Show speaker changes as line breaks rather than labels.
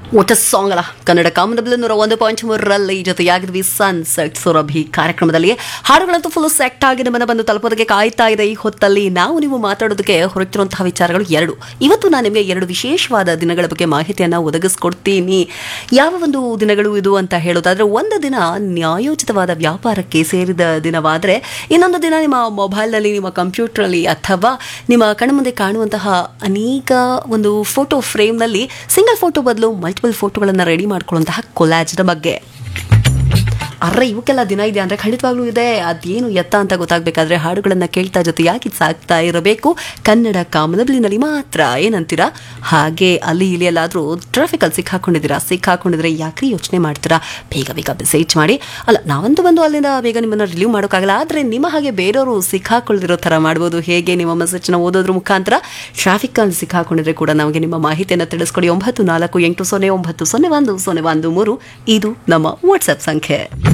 ಒಟ್ಟ ಸಾಂಗ್ ಅಲ್ಲ ಕನ್ನಡ ಕಾಮನಬಿಲ್ ನೂರ ಒಂದು ಪಾಯಿಂಟ್ ಮೂರರಲ್ಲಿ ಜೊತೆಯಾಗಿದ್ವಿ ಸನ್ಸೆಟ್ ಸುರಭಿ ಕಾರ್ಯಕ್ರಮದಲ್ಲಿ ಹಾಡುಗಳಂತೂ ಫುಲ್ ಸೆಟ್ ಆಗಿ ನಮ್ಮನ್ನ ಬಂದು ತಲುಪೋದಕ್ಕೆ ಕಾಯ್ತಾ ಇದೆ ಈ ಹೊತ್ತಲ್ಲಿ ನಾವು ನೀವು ಮಾತಾಡೋದಕ್ಕೆ ಹೊರಟಿರುವಂತಹ ವಿಚಾರಗಳು ಎರಡು ಇವತ್ತು ನಾನು ನಿಮಗೆ ಎರಡು ವಿಶೇಷವಾದ ದಿನಗಳ ಬಗ್ಗೆ ಮಾಹಿತಿಯನ್ನ ಒದಗಿಸ್ಕೊಡ್ತೀನಿ ಯಾವ ಒಂದು ದಿನಗಳು ಇದು ಅಂತ ಹೇಳೋದಾದ್ರೆ ಒಂದು ದಿನ ನ್ಯಾಯೋಚಿತವಾದ ವ್ಯಾಪಾರಕ್ಕೆ ಸೇರಿದ ದಿನವಾದರೆ ಇನ್ನೊಂದು ದಿನ ನಿಮ್ಮ ಮೊಬೈಲ್ನಲ್ಲಿ ನಿಮ್ಮ ಕಂಪ್ಯೂಟರ್ನಲ್ಲಿ ಅಥವಾ ನಿಮ್ಮ ಕಣ್ಮುಂದೆ ಕಾಣುವಂತಹ ಅನೇಕ ಒಂದು ಫೋಟೋ ಫ್ರೇಮ್ನಲ್ಲಿ ಸಿಂಗಲ್ ಫೋಟೋ ಬದಲು ಮಲ್ಟಿಪಲ್ ಫೋಟೋಗಳನ್ನು ರೆಡಿ ಮಾಡ್ಕೊಳ್ಳುವಂತಹ ಕೊಲಾಜ್ನ ಬಗ್ಗೆ ಅರ್ರೆ ಇವಕ್ಕೆಲ್ಲ ದಿನ ಇದೆ ಅಂದರೆ ಖಂಡಿತವಾಗ್ಲೂ ಇದೆ ಅದೇನು ಎತ್ತ ಅಂತ ಗೊತ್ತಾಗಬೇಕಾದ್ರೆ ಹಾಡುಗಳನ್ನು ಕೇಳ್ತಾ ಜೊತೆಯಾಗಿ ಸಾಕ್ತಾ ಇರಬೇಕು ಕನ್ನಡ ಕಾಮನಬಿಲಿನಲ್ಲಿ ಮಾತ್ರ ಏನಂತೀರಾ ಹಾಗೆ ಅಲ್ಲಿ ಇಲ್ಲಿ ಎಲ್ಲಾದರೂ ಟ್ರಾಫಿಕಲ್ಲಿ ಸಿಕ್ಕಾಕೊಂಡಿದ್ದೀರಾ ಸಿಕ್ಕಾಕೊಂಡಿದ್ರೆ ಯಾಕ್ರಿ ಯೋಚನೆ ಮಾಡ್ತೀರಾ ಬೇಗ ಬೇಗ ಮೆಸೇಜ್ ಮಾಡಿ ಅಲ್ಲ ನಾವಂತೂ ಬಂದು ಅಲ್ಲಿಂದ ಬೇಗ ನಿಮ್ಮನ್ನು ರಿಲೀವ್ ಮಾಡೋಕ್ಕಾಗಲ್ಲ ಆದರೆ ನಿಮ್ಮ ಹಾಗೆ ಬೇರೆಯವರು ಸಿಕ್ಕಾಕೊಳ್ದಿರೋ ಥರ ಮಾಡ್ಬೋದು ಹೇಗೆ ನಿಮ್ಮ ಮೆಸೇಜ್ನ ಓದೋದ್ರ ಮುಖಾಂತರ ಟ್ರಾಫಿಕಲ್ಲಿ ಸಿಕ್ಕಾಕೊಂಡಿದ್ರೆ ಕೂಡ ನಮಗೆ ನಿಮ್ಮ ಮಾಹಿತಿಯನ್ನು ತಿಳಿಸ್ಕೊಡಿ ಒಂಬತ್ತು ನಾಲ್ಕು ಎಂಟು ಸೊನ್ನೆ ಒಂಬತ್ತು ಸೊನ್ನೆ ಒಂದು ಸೊನ್ನೆ ಒಂದು ಮೂರು ಇದು ನಮ್ಮ ವಾಟ್ಸಪ್ ಸಂಖ್ಯೆ